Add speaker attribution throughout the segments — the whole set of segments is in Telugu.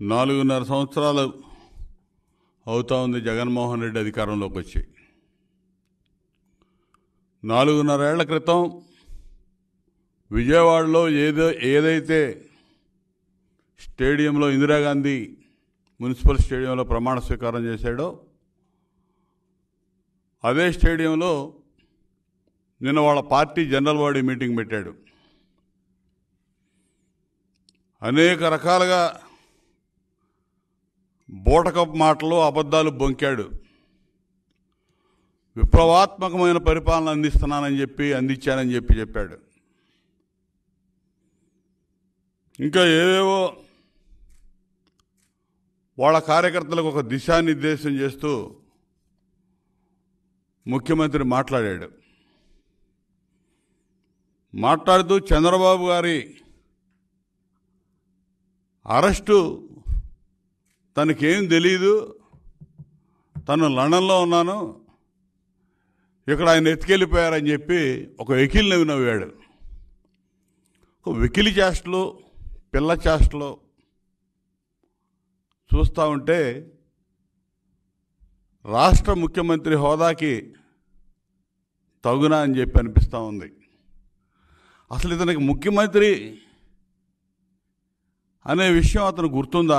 Speaker 1: నాలుగున్నర సంవత్సరాలు అవుతా ఉంది జగన్మోహన్ రెడ్డి అధికారంలోకి వచ్చి నాలుగున్నరేళ్ల క్రితం విజయవాడలో ఏదో ఏదైతే స్టేడియంలో ఇందిరాగాంధీ మున్సిపల్ స్టేడియంలో ప్రమాణ స్వీకారం చేశాడో అదే స్టేడియంలో నిన్న వాళ్ళ పార్టీ జనరల్ బాడీ మీటింగ్ పెట్టాడు అనేక రకాలుగా బూటకపు మాటలు అబద్ధాలు బొంకాడు విప్లవాత్మకమైన పరిపాలన అందిస్తున్నానని చెప్పి అందించానని చెప్పి చెప్పాడు ఇంకా ఏవేవో వాళ్ళ కార్యకర్తలకు ఒక దిశానిర్దేశం చేస్తూ ముఖ్యమంత్రి మాట్లాడాడు మాట్లాడుతూ చంద్రబాబు గారి అరెస్టు తనకేం తెలీదు తను లండన్లో ఉన్నాను ఇక్కడ ఆయన ఎత్తుకెళ్ళిపోయారని చెప్పి ఒక వెకిల్ నవ్వి నవ్వాడు ఒక వెకిలి చేష్టలు పిల్ల చేష్టలు చూస్తూ ఉంటే రాష్ట్ర ముఖ్యమంత్రి హోదాకి తగునా అని చెప్పి అనిపిస్తూ ఉంది అసలు ఇతనికి ముఖ్యమంత్రి అనే విషయం అతను గుర్తుందా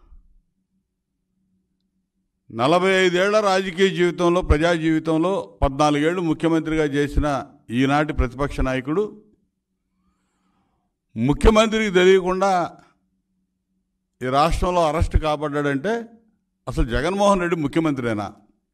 Speaker 1: నలభై ఐదేళ్ల రాజకీయ జీవితంలో ప్రజా జీవితంలో పద్నాలుగేళ్లు ముఖ్యమంత్రిగా చేసిన ఈనాటి ప్రతిపక్ష నాయకుడు ముఖ్యమంత్రికి తెలియకుండా ఈ రాష్ట్రంలో అరెస్ట్ కాబడ్డాడంటే అసలు జగన్మోహన్ రెడ్డి ముఖ్యమంత్రినా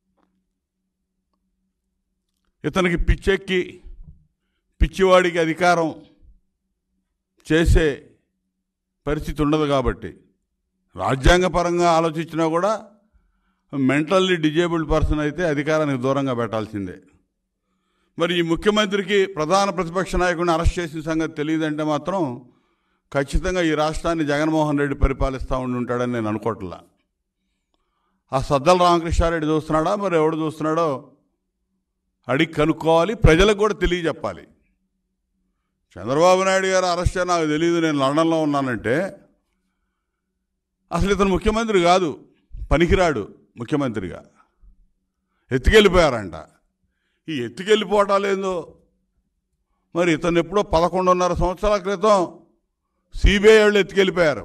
Speaker 1: ఇతనికి పిచ్చెక్కి పిచ్చివాడికి అధికారం చేసే పరిస్థితి ఉండదు కాబట్టి రాజ్యాంగపరంగా ఆలోచించినా కూడా మెంటల్లీ డిజేబుల్డ్ పర్సన్ అయితే అధికారానికి దూరంగా పెట్టాల్సిందే మరి ఈ ముఖ్యమంత్రికి ప్రధాన ప్రతిపక్ష నాయకుడిని అరెస్ట్ చేసిన సంగతి తెలియదంటే మాత్రం ఖచ్చితంగా ఈ రాష్ట్రాన్ని జగన్మోహన్ రెడ్డి పరిపాలిస్తూ ఉండి ఉంటాడని నేను అనుకోవట్లా ఆ సద్దల రామకృష్ణారెడ్డి చూస్తున్నాడా మరి ఎవడు చూస్తున్నాడో అడిగి కనుక్కోవాలి ప్రజలకు కూడా తెలియజెప్పాలి చంద్రబాబు నాయుడు గారు అరెస్ట్ అయినా నాకు తెలియదు నేను లండన్లో ఉన్నానంటే అసలు ఇతను ముఖ్యమంత్రి కాదు పనికిరాడు ముఖ్యమంత్రిగా ఎత్తుకెళ్ళిపోయారంట ఈ ఎత్తుకెళ్ళిపోవటాలేందో మరి ఇతను ఎప్పుడో పదకొండున్నర సంవత్సరాల క్రితం సిబిఐ వాళ్ళు ఎత్తుకెళ్ళిపోయారు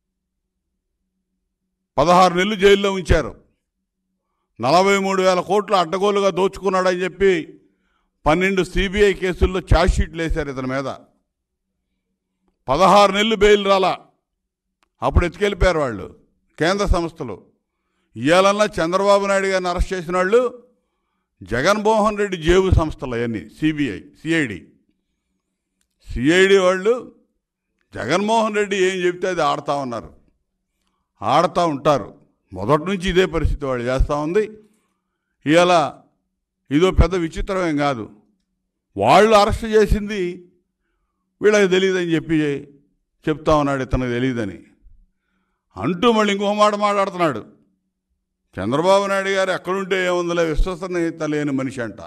Speaker 1: పదహారు నెలలు జైల్లో ఉంచారు నలభై మూడు వేల కోట్లు అడ్డగోలుగా దోచుకున్నాడని చెప్పి పన్నెండు సిబిఐ కేసుల్లో ఛార్జ్షీట్లు వేశారు ఇతని మీద పదహారు నెలలు బెయిల్ రాలా అప్పుడు ఎత్తుకెళ్ళిపోయారు వాళ్ళు కేంద్ర సంస్థలు ఇవాళన్నా చంద్రబాబు నాయుడు గారిని అరెస్ట్ చేసిన వాళ్ళు జగన్మోహన్ రెడ్డి జేబు సంస్థలు అవన్నీ సిబిఐ సిఐడి సిఐడి వాళ్ళు జగన్మోహన్ రెడ్డి ఏం చెప్తే అది ఆడుతూ ఉన్నారు ఆడుతూ ఉంటారు మొదటి నుంచి ఇదే పరిస్థితి వాళ్ళు చేస్తూ ఉంది ఇవాళ ఇదో పెద్ద విచిత్రమేం కాదు వాళ్ళు అరెస్ట్ చేసింది వీళ్ళకి తెలియదని చెప్పి చెప్తా ఉన్నాడు ఇతనికి తెలియదని అంటూ మళ్ళీ ఇంకో మాట మాట్లాడుతున్నాడు చంద్రబాబు నాయుడు గారు ఎక్కడుంటే ఏముందిలే విశ్వసనీయత లేని మనిషి అంట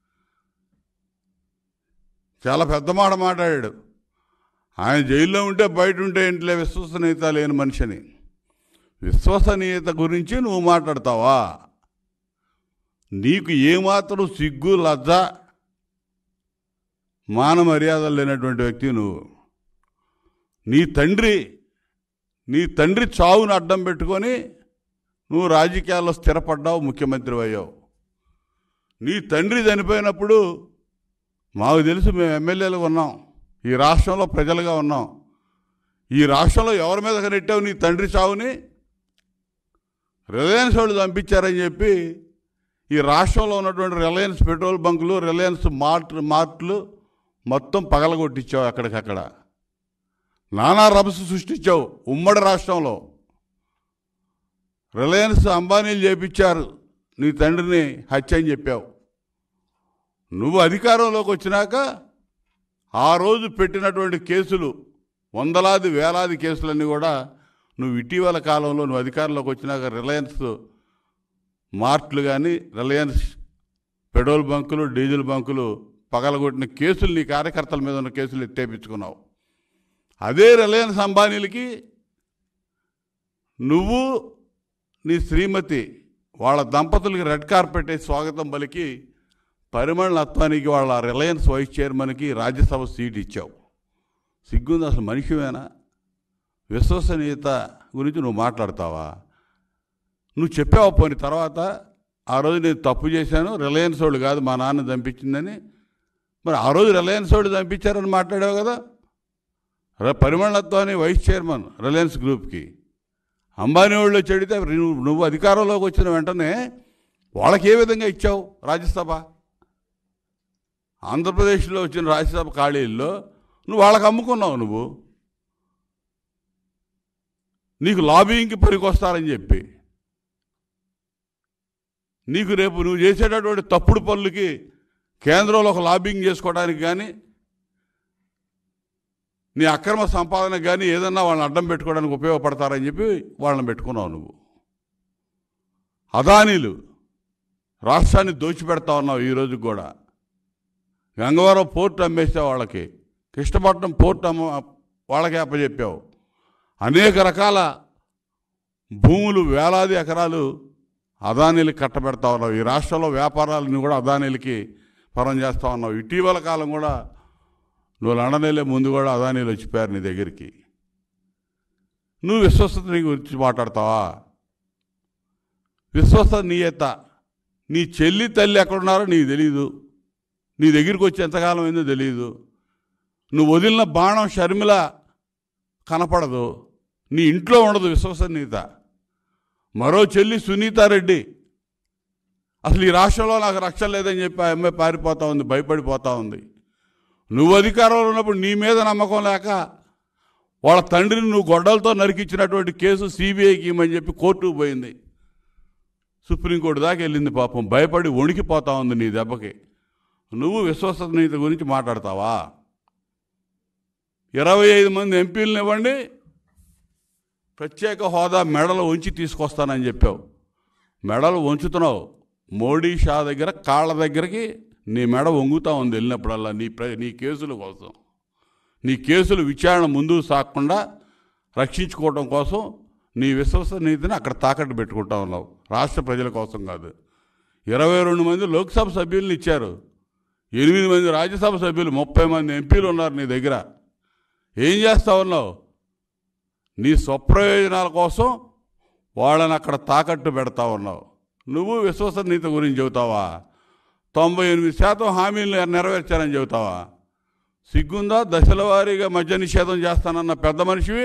Speaker 1: చాలా పెద్ద మాట మాట్లాడాడు ఆయన జైల్లో ఉంటే బయట ఉంటే ఇంట్లో విశ్వసనీయత లేని మనిషి అని విశ్వసనీయత గురించి నువ్వు మాట్లాడతావా నీకు ఏమాత్రం సిగ్గు లజ్జ మాన మర్యాదలు లేనటువంటి వ్యక్తి నువ్వు నీ తండ్రి నీ తండ్రి చావును అడ్డం పెట్టుకొని నువ్వు రాజకీయాల్లో స్థిరపడ్డావు ముఖ్యమంత్రి అయ్యావు నీ తండ్రి చనిపోయినప్పుడు మాకు తెలుసు మేము ఎమ్మెల్యేలు ఉన్నాం ఈ రాష్ట్రంలో ప్రజలుగా ఉన్నాం ఈ రాష్ట్రంలో ఎవరి మీద నెట్టావు నీ తండ్రి చావుని రిలయన్స్ వాళ్ళు పంపించారని చెప్పి ఈ రాష్ట్రంలో ఉన్నటువంటి రిలయన్స్ పెట్రోల్ బంకులు రిలయన్స్ మార్ట్ మార్ట్లు మొత్తం పగలగొట్టించావు అక్కడికక్కడ నానా రభస సృష్టించావు ఉమ్మడి రాష్ట్రంలో రిలయన్స్ అంబానీలు చేపించారు నీ తండ్రిని హత్య అని చెప్పావు నువ్వు అధికారంలోకి వచ్చినాక ఆ రోజు పెట్టినటువంటి కేసులు వందలాది వేలాది కేసులన్నీ కూడా నువ్వు ఇటీవల కాలంలో నువ్వు అధికారంలోకి వచ్చినాక రిలయన్స్ మార్ట్లు కానీ రిలయన్స్ పెట్రోల్ బంకులు డీజిల్ బంకులు పగలగొట్టిన కేసులు నీ కార్యకర్తల మీద ఉన్న కేసులు ఎత్తేపించుకున్నావు అదే రిలయన్స్ అంబానీలకి నువ్వు నీ శ్రీమతి వాళ్ళ దంపతులకి రెడ్ కార్పెట్ వేసి స్వాగతం పలికి పరిమళ నత్వానికి వాళ్ళ రిలయన్స్ వైస్ చైర్మన్కి రాజ్యసభ సీట్ ఇచ్చావు సిగ్గుంది అసలు మనిషివేనా విశ్వసనీయత గురించి నువ్వు మాట్లాడతావా నువ్వు చెప్పావు పోని తర్వాత ఆ రోజు నేను తప్పు చేశాను రిలయన్స్ వాళ్ళు కాదు మా నాన్న చంపించిందని మరి ఆ రోజు రిలయన్స్ వాళ్ళు చంపించారని మాట్లాడావు కదా ర- పరిమళత్వాన్ని వైస్ చైర్మన్ రిలయన్స్ గ్రూప్కి అంబానీ వాళ్ళు చెడితే నువ్వు నువ్వు అధికారంలోకి వచ్చిన వెంటనే వాళ్ళకి ఏ విధంగా ఇచ్చావు రాజ్యసభ ఆంధ్రప్రదేశ్లో వచ్చిన రాజ్యసభ ఖాళీల్లో నువ్వు వాళ్ళకి అమ్ముకున్నావు నువ్వు నీకు లాబింగ్కి పనికొస్తారని చెప్పి నీకు రేపు నువ్వు చేసేటటువంటి తప్పుడు పనులకి కేంద్రంలో ఒక లాబింగ్ చేసుకోవడానికి కానీ నీ అక్రమ సంపాదనకు కానీ ఏదన్నా వాళ్ళని అడ్డం పెట్టుకోవడానికి ఉపయోగపడతారని చెప్పి వాళ్ళని పెట్టుకున్నావు నువ్వు అదానీలు రాష్ట్రాన్ని దోచిపెడతా ఉన్నావు ఈ రోజు కూడా గంగవరం పోర్ట్ అమ్మేసావు వాళ్ళకి కృష్ణపట్నం పోర్ట్ అమ్మ వాళ్ళకి అప్పచెప్పావు అనేక రకాల భూములు వేలాది ఎకరాలు అదానీలకు కట్టబెడతా ఉన్నావు ఈ రాష్ట్రంలో వ్యాపారాలను కూడా అదానీలకి పరం చేస్తా ఉన్నావు ఇటీవల కాలం కూడా నువ్వు లండన్ వెళ్ళే ముందు కూడా అదానీలు వచ్చిపోయారు నీ దగ్గరికి నువ్వు విశ్వసనీయ గురించి మాట్లాడతావా విశ్వసనీయత నీ చెల్లి తల్లి ఎక్కడున్నారో నీకు తెలీదు నీ దగ్గరికి వచ్చి ఎంతకాలం అయిందో తెలియదు నువ్వు వదిలిన బాణం షర్మిల కనపడదు నీ ఇంట్లో ఉండదు విశ్వసనీయత మరో చెల్లి సునీతారెడ్డి అసలు ఈ రాష్ట్రంలో నాకు రక్షణ లేదని చెప్పి ఆ అమ్మాయి పారిపోతా ఉంది భయపడిపోతా ఉంది నువ్వు అధికారంలో ఉన్నప్పుడు నీ మీద నమ్మకం లేక వాళ్ళ తండ్రిని నువ్వు గొడ్డలతో నరికించినటువంటి కేసు సిబిఐకి ఇమ్మని చెప్పి కోర్టుకు పోయింది సుప్రీంకోర్టు దాకా వెళ్ళింది పాపం భయపడి వణికిపోతా ఉంది నీ దెబ్బకి నువ్వు విశ్వసనీయత గురించి మాట్లాడతావా ఇరవై ఐదు మంది ఎంపీలను ఇవ్వండి ప్రత్యేక హోదా మెడలు వంచి తీసుకొస్తానని చెప్పావు మెడలు వంచుతున్నావు మోడీ షా దగ్గర కాళ్ళ దగ్గరికి నీ మెడ వంగుతా ఉంది వెళ్ళినప్పుడల్లా నీ ప్ర నీ కేసుల కోసం నీ కేసులు విచారణ ముందుకు సాగకుండా రక్షించుకోవడం కోసం నీ విశ్వసనీయతని అక్కడ తాకట్టు పెట్టుకుంటా ఉన్నావు రాష్ట్ర ప్రజల కోసం కాదు ఇరవై రెండు మంది లోక్సభ సభ్యులను ఇచ్చారు ఎనిమిది మంది రాజ్యసభ సభ్యులు ముప్పై మంది ఎంపీలు ఉన్నారు నీ దగ్గర ఏం చేస్తా ఉన్నావు నీ స్వప్రయోజనాల కోసం వాళ్ళని అక్కడ తాకట్టు పెడతా ఉన్నావు నువ్వు విశ్వసనీయత గురించి చెబుతావా తొంభై ఎనిమిది శాతం హామీలు నెరవేర్చారని చెబుతావా సిగ్గుందా దశల వారీగా మద్య నిషేధం చేస్తానన్న పెద్ద మనిషివి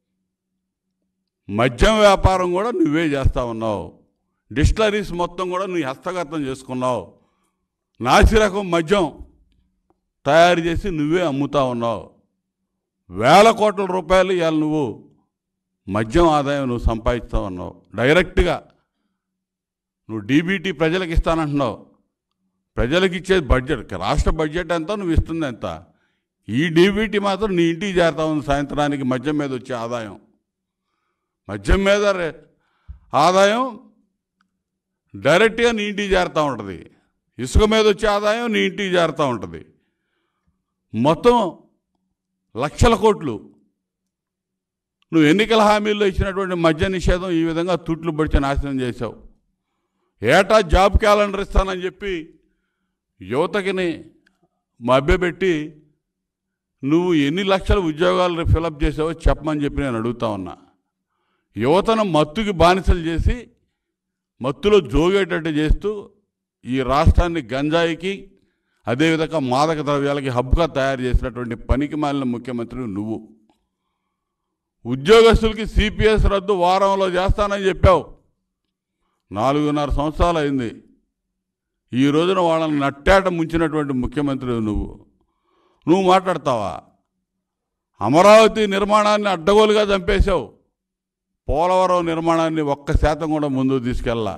Speaker 1: మద్యం వ్యాపారం కూడా నువ్వే చేస్తా ఉన్నావు డిస్టిలరీస్ మొత్తం కూడా నువ్వు హస్తగతం చేసుకున్నావు నాసిరకం మద్యం తయారు చేసి నువ్వే అమ్ముతా ఉన్నావు వేల కోట్ల రూపాయలు ఇవాళ నువ్వు మద్యం ఆదాయం నువ్వు సంపాదిస్తూ ఉన్నావు డైరెక్ట్గా నువ్వు డీబీటీ ప్రజలకు ఇస్తానంటున్నావు ప్రజలకు ఇచ్చేది బడ్జెట్ రాష్ట్ర బడ్జెట్ ఎంత నువ్వు ఇస్తుంది ఎంత ఈ డీబీటీ మాత్రం నీ ఇంటికి చేరుతా ఉంది సాయంత్రానికి మద్యం మీద వచ్చే ఆదాయం మద్యం మీద రే- ఆదాయం డైరెక్ట్గా నీ ఇంటికి చేరుతూ ఉంటుంది ఇసుక మీద వచ్చే ఆదాయం నీ ఇంటికి చేరుతూ ఉంటుంది మొత్తం లక్షల కోట్లు నువ్వు ఎన్నికల హామీల్లో ఇచ్చినటువంటి మద్య నిషేధం ఈ విధంగా తుట్లు పడిచి నాశనం చేశావు ఏటా జాబ్ క్యాలెండర్ ఇస్తానని చెప్పి యువతకిని మభ్యపెట్టి నువ్వు ఎన్ని లక్షల ఉద్యోగాలు ఫిలప్ చేసావో చెప్పమని చెప్పి నేను అడుగుతా ఉన్నా యువతను మత్తుకి బానిసలు చేసి మత్తులో జోగేటట్టు చేస్తూ ఈ రాష్ట్రాన్ని గంజాయికి అదేవిధంగా మాదక ద్రవ్యాలకి హబ్గా తయారు చేసినటువంటి పనికి మాలిన ముఖ్యమంత్రి నువ్వు ఉద్యోగస్తులకి సిపిఎస్ రద్దు వారంలో చేస్తానని చెప్పావు నాలుగున్నర సంవత్సరాలు అయింది ఈ రోజున వాళ్ళని నట్టేట ముంచినటువంటి ముఖ్యమంత్రి నువ్వు నువ్వు మాట్లాడతావా అమరావతి నిర్మాణాన్ని అడ్డగోలుగా చంపేశావు పోలవరం నిర్మాణాన్ని ఒక్క శాతం కూడా ముందుకు తీసుకెళ్ళా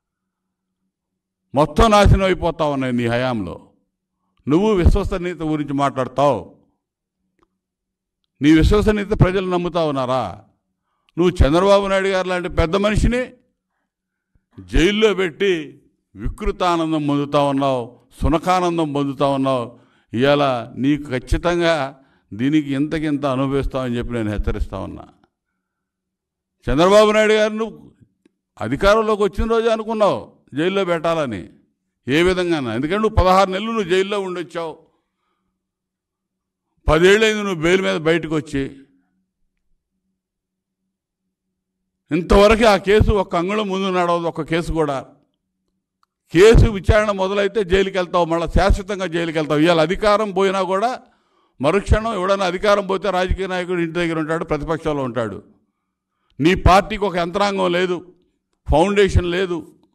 Speaker 1: మొత్తం నాశనం అయిపోతా ఉన్నాయి నీ హయాంలో నువ్వు విశ్వసనీయత గురించి మాట్లాడతావు నీ విశ్వసనీయత ప్రజలు నమ్ముతా ఉన్నారా నువ్వు చంద్రబాబు నాయుడు గారు లాంటి పెద్ద మనిషిని జైల్లో పెట్టి వికృతానందం పొందుతా ఉన్నావు సునకానందం పొందుతా ఉన్నావు ఇవాళ నీకు ఖచ్చితంగా దీనికి ఇంతకింత అనుభవిస్తావని చెప్పి నేను హెచ్చరిస్తా ఉన్నా చంద్రబాబు నాయుడు గారిని అధికారంలోకి వచ్చిన రోజే అనుకున్నావు జైల్లో పెట్టాలని ఏ విధంగా ఎందుకంటే నువ్వు పదహారు నెలలు నువ్వు జైల్లో ఉండొచ్చావు పదేళ్ళైంది నువ్వు బెయిల్ మీద బయటకు వచ్చి ఇంతవరకు ఆ కేసు ఒక్క అంగుళం ముందు నడవదు ఒక్క కేసు కూడా కేసు విచారణ మొదలైతే జైలుకి వెళ్తావు మళ్ళీ శాశ్వతంగా జైలుకి వెళ్తావు ఇవాళ అధికారం పోయినా కూడా మరుక్షణం ఎవడన్నా అధికారం పోతే రాజకీయ నాయకుడు ఇంటి దగ్గర ఉంటాడు ప్రతిపక్షంలో ఉంటాడు నీ పార్టీకి ఒక యంత్రాంగం లేదు ఫౌండేషన్ లేదు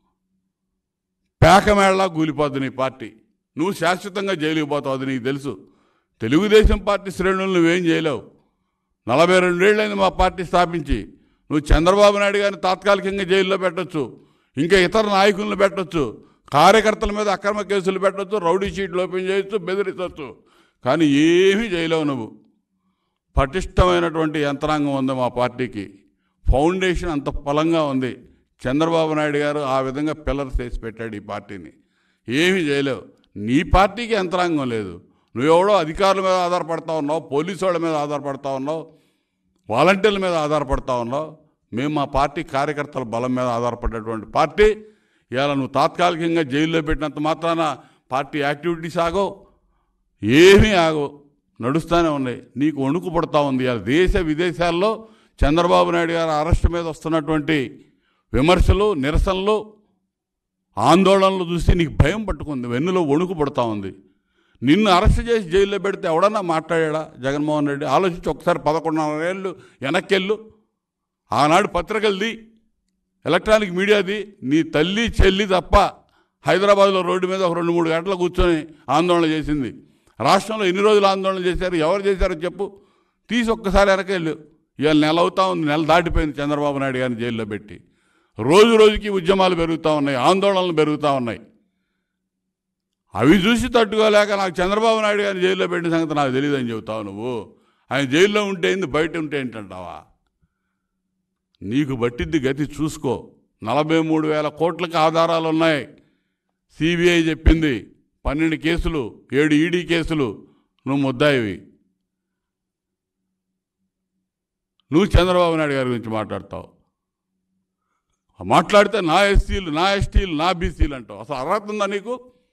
Speaker 1: పేకమేళలా కూలిపోద్ది నీ పార్టీ నువ్వు శాశ్వతంగా జైలుకి పోతావు అది నీకు తెలుసు తెలుగుదేశం పార్టీ శ్రేణులు నువ్వేం చేయలేవు నలభై రెండేళ్ళైంది మా పార్టీ స్థాపించి నువ్వు చంద్రబాబు నాయుడు గారిని తాత్కాలికంగా జైల్లో పెట్టొచ్చు ఇంకా ఇతర నాయకులను పెట్టొచ్చు కార్యకర్తల మీద అక్రమ కేసులు పెట్టొచ్చు రౌడీ షీట్లు ఓపెన్ చేయొచ్చు బెదిరించవచ్చు కానీ ఏమీ చేయలేవు నువ్వు పటిష్టమైనటువంటి యంత్రాంగం ఉంది మా పార్టీకి ఫౌండేషన్ అంత బలంగా ఉంది చంద్రబాబు నాయుడు గారు ఆ విధంగా పిల్లర్స్ వేసి పెట్టాడు ఈ పార్టీని ఏమీ చేయలేవు నీ పార్టీకి యంత్రాంగం లేదు నువ్వెవడో అధికారుల మీద ఆధారపడతా ఉన్నావు పోలీసు వాళ్ళ మీద ఆధారపడతా ఉన్నావు వాలంటీర్ల మీద ఆధారపడతా ఉన్నావు మేము మా పార్టీ కార్యకర్తల బలం మీద ఆధారపడేటువంటి పార్టీ ఇవాళ నువ్వు తాత్కాలికంగా జైల్లో పెట్టినంత మాత్రాన పార్టీ యాక్టివిటీస్ ఆగో ఏమీ ఆగో నడుస్తూనే ఉన్నాయి నీకు వణుకు పడతా ఉంది ఇవాళ దేశ విదేశాల్లో చంద్రబాబు నాయుడు గారి అరెస్ట్ మీద వస్తున్నటువంటి విమర్శలు నిరసనలు ఆందోళనలు చూసి నీకు భయం పట్టుకుంది వెన్నులో వణుకు పడుతూ ఉంది నిన్ను అరెస్ట్ చేసి జైల్లో పెడితే ఎవడన్నా మాట్లాడా జగన్మోహన్ రెడ్డి ఆలోచించి ఒకసారి పదకొండున్నర ఏళ్ళు వెనక్కెళ్ళు ఆనాడు పత్రికలది ఎలక్ట్రానిక్ మీడియాది నీ తల్లి చెల్లి తప్ప హైదరాబాద్లో రోడ్డు మీద ఒక రెండు మూడు గంటలు కూర్చొని ఆందోళన చేసింది రాష్ట్రంలో ఎన్ని రోజులు ఆందోళన చేశారు ఎవరు చేశారో చెప్పు తీసి ఒక్కసారి వెనకెళ్ళు ఇవాళ నెల అవుతా ఉంది నెల దాటిపోయింది చంద్రబాబు నాయుడు గారిని జైల్లో పెట్టి రోజు రోజుకి ఉద్యమాలు పెరుగుతూ ఉన్నాయి ఆందోళనలు పెరుగుతూ ఉన్నాయి అవి చూసి తట్టుకోలేక నాకు చంద్రబాబు నాయుడు గారిని జైల్లో పెట్టిన సంగతి నాకు తెలియదని చెబుతావు నువ్వు ఆయన జైల్లో ఉంటే ఏంది బయట ఉంటే ఏంటంటావా నీకు బట్టిద్ది గతి చూసుకో నలభై మూడు వేల కోట్లకు ఆధారాలు ఉన్నాయి సిబిఐ చెప్పింది పన్నెండు కేసులు ఏడు ఈడీ కేసులు నువ్వు ముద్దాయివి నువ్వు చంద్రబాబు నాయుడు గారి గురించి మాట్లాడతావు మాట్లాడితే నా ఎస్సీలు నా ఎస్టీలు నా బీసీలు అంటావు అసలు అర్హత ఉందా నీకు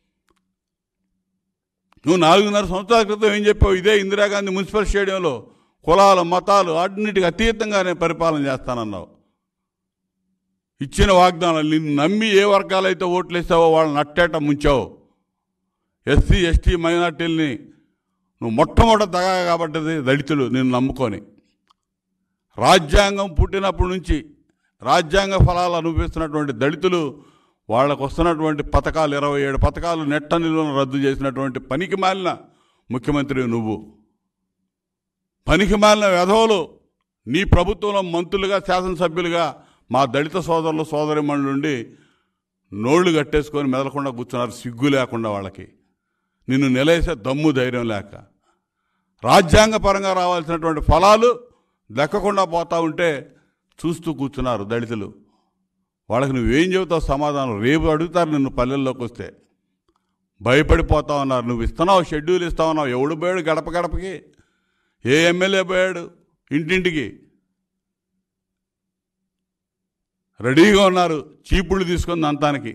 Speaker 1: నువ్వు నాలుగున్నర సంవత్సరాల క్రితం ఏం చెప్పావు ఇదే ఇందిరాగాంధీ మున్సిపల్ స్టేడియంలో కులాలు మతాలు అన్నిటికి అతీతంగా నేను పరిపాలన చేస్తానన్నావు ఇచ్చిన వాగ్దానాలు నిన్ను నమ్మి ఏ వర్గాలైతే ఓట్లు వేసావో వాళ్ళని అట్టేట ముంచావు ఎస్సీ ఎస్టీ మైనార్టీలని నువ్వు మొట్టమొదటి దగా కాబట్టది దళితులు నిన్ను నమ్ముకొని రాజ్యాంగం పుట్టినప్పటి నుంచి రాజ్యాంగ ఫలాలు అనుభవిస్తున్నటువంటి దళితులు వాళ్ళకు వస్తున్నటువంటి పథకాలు ఇరవై ఏడు పథకాలు నెట్ట నిలువను రద్దు చేసినటువంటి పనికి మాలిన ముఖ్యమంత్రి నువ్వు పనికి మాలిన వెధవులు నీ ప్రభుత్వంలో మంత్రులుగా శాసనసభ్యులుగా మా దళిత సోదరులు సోదరిమణుల నుండి నోళ్లు కట్టేసుకొని మెదలకుండా కూర్చున్నారు సిగ్గు లేకుండా వాళ్ళకి నిన్ను నిలేసే దమ్ము ధైర్యం లేక రాజ్యాంగపరంగా రావాల్సినటువంటి ఫలాలు దక్కకుండా పోతా ఉంటే చూస్తూ కూర్చున్నారు దళితులు వాళ్ళకి నువ్వేం చెబుతావు సమాధానం రేపు అడుగుతారు నిన్ను పల్లెల్లోకి వస్తే భయపడిపోతా ఉన్నారు నువ్వు ఇస్తున్నావు షెడ్యూల్ ఇస్తా ఉన్నావు ఎవడు పోయాడు గడప గడపకి ఏ ఎమ్మెల్యే పోయాడు ఇంటింటికి రెడీగా ఉన్నారు చీపుళ్ళు తీసుకుంది అంతానికి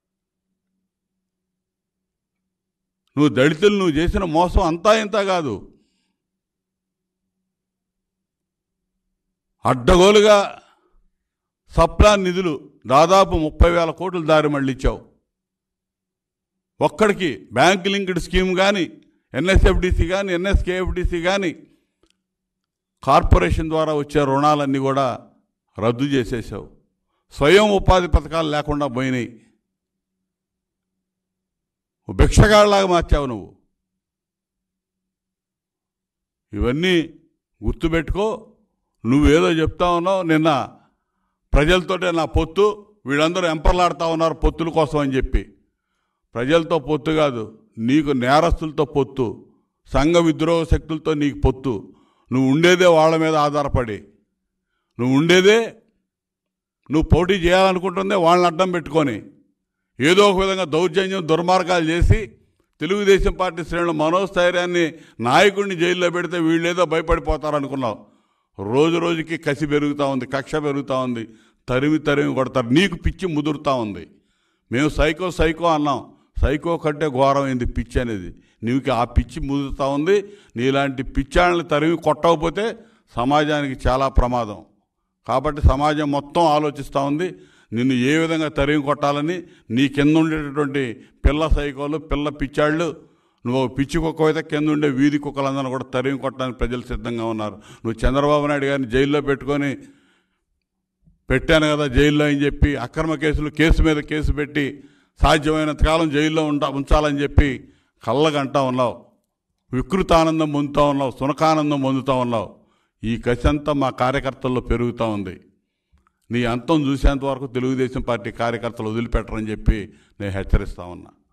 Speaker 1: నువ్వు దళితులు నువ్వు చేసిన మోసం అంతా ఇంత కాదు అడ్డగోలుగా సప్లాన్ నిధులు దాదాపు ముప్పై వేల కోట్లు దారి మళ్ళించావు ఒక్కడికి బ్యాంక్ లింక్డ్ స్కీమ్ కానీ ఎన్ఎస్ఎఫ్డిసి కానీ ఎన్ఎస్కేఎఫ్డిసి కానీ కార్పొరేషన్ ద్వారా వచ్చే రుణాలన్నీ కూడా రద్దు చేసేసావు స్వయం ఉపాధి పథకాలు లేకుండా పోయినాయి భిక్షగాళ్ళలాగా మార్చావు నువ్వు ఇవన్నీ గుర్తుపెట్టుకో నువ్వేదో చెప్తా ఉన్నావు నిన్న ప్రజలతోటే నా పొత్తు వీళ్ళందరూ ఎంపర్లాడుతూ ఉన్నారు పొత్తుల కోసం అని చెప్పి ప్రజలతో పొత్తు కాదు నీకు నేరస్తులతో పొత్తు సంఘ విద్రోహ శక్తులతో నీకు పొత్తు నువ్వు ఉండేదే వాళ్ళ మీద ఆధారపడి నువ్వు ఉండేదే నువ్వు పోటీ చేయాలనుకుంటుందే వాళ్ళని అడ్డం పెట్టుకొని ఏదో ఒక విధంగా దౌర్జన్యం దుర్మార్గాలు చేసి తెలుగుదేశం పార్టీ శ్రేణులు మనోస్థైర్యాన్ని నాయకుడిని జైల్లో పెడితే వీళ్ళేదో భయపడిపోతారనుకున్నావు రోజు రోజుకి కసి పెరుగుతూ ఉంది కక్ష పెరుగుతూ ఉంది తరిమి తరిమి కొడతారు నీకు పిచ్చి ముదురుతూ ఉంది మేము సైకో సైకో అన్నాం సైకో కంటే ఘోరమైంది పిచ్చి అనేది నీకు ఆ పిచ్చి ముదురుతూ ఉంది నీలాంటి పిచ్చాళ్ళని తరిమి కొట్టకపోతే సమాజానికి చాలా ప్రమాదం కాబట్టి సమాజం మొత్తం ఆలోచిస్తూ ఉంది నిన్ను ఏ విధంగా తరిమి కొట్టాలని నీ కింద ఉండేటటువంటి పిల్ల సైకోలు పిల్ల పిచ్చాళ్ళు నువ్వు ఒక పిచ్చి కుక్క అయితే కింద ఉండే వీధి కుక్కలందరూ కూడా తరిమి కొట్టడానికి ప్రజలు సిద్ధంగా ఉన్నారు నువ్వు చంద్రబాబు నాయుడు గారిని జైల్లో పెట్టుకొని పెట్టాను కదా జైల్లో అని చెప్పి అక్రమ కేసులు కేసు మీద కేసు పెట్టి సాధ్యమైనంత కాలం జైల్లో ఉంటా ఉంచాలని చెప్పి కళ్ళగంటా ఉన్నావు వికృతానందం పొందుతూ ఉన్నావు సునకానందం పొందుతూ ఉన్నావు ఈ కసి అంతా మా కార్యకర్తల్లో పెరుగుతూ ఉంది నీ అంతం చూసేంత వరకు తెలుగుదేశం పార్టీ కార్యకర్తలు వదిలిపెట్టరని చెప్పి నేను హెచ్చరిస్తా ఉన్నా